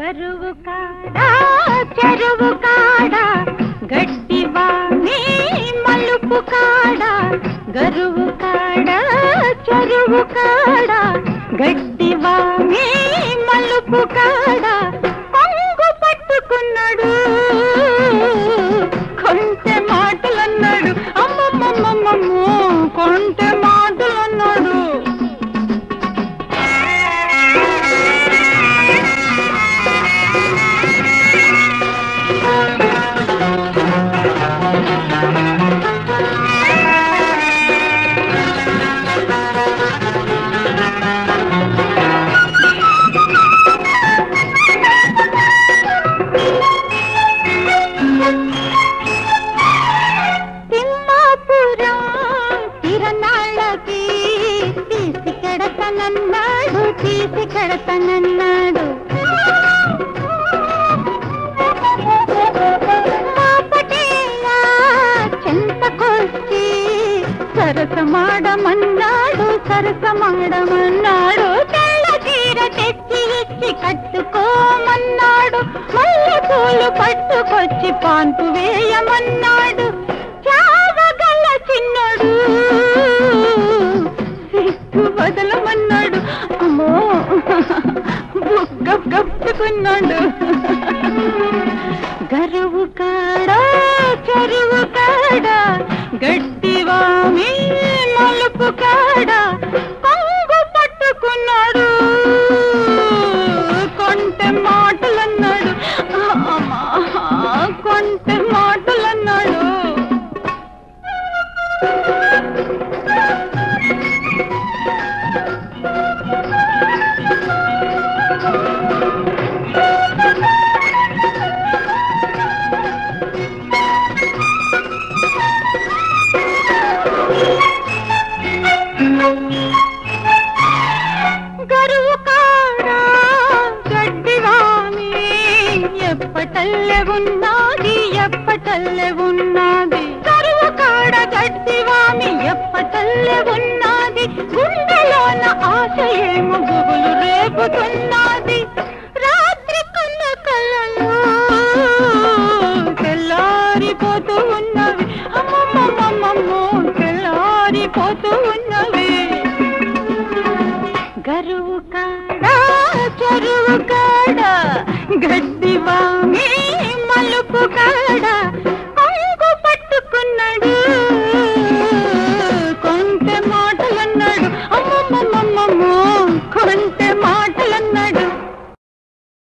గరువు కాడా చెరువు కాడా గడ్డివా నీ మలుపు కాడా గరువు కాడా చెరువు కాడా గడ్డివా నీ మలుపు కాడా కొంగు పట్టుకున్నాడు కొంటె మాటలన్నాడు అమ్మమ్మమ్మమ్మమ్మో కొంటె మాటలన్నాడు తిమ్మాపురం తిరణాళ్ళకి తీసి కెడతనన్నాడు తీసి కెడతనన్నాడు మాపటేలా చెంతకొచ్చి సరసమాడమన్నాడు సరసమాడమన్నాడు తెల్ల చీర తెచ్చి ఇచ్చి కట్టుకోమన్నాడు మల్లె పూలు పట్టుకొచ్చి పాన్పు వేయమన్నాడు చావగల చిన్నడు సిగ్గు వదలమన్నాడు అమ్మో బుగ్గ కప్పుకున్నాడు గరువు కాడా చెరువు కాడా గడ్డివామి మలుపు కాడా కొంగు పట్టుకున్నాడు కొంటె మాటలన్నాడు అమ్మా కొంటె మాటలన్నాడు గరువు కాడా గడ్డివామి ఎప్పటల్లె ఉన్నది ఎప్పటల్లె ఉన్నది గరువు కాడ గడ్డివామి ఎప్పటల్లె ఉన్నది గుండెలోన ఆశ ఏమో గుబులు రేపుతున్నది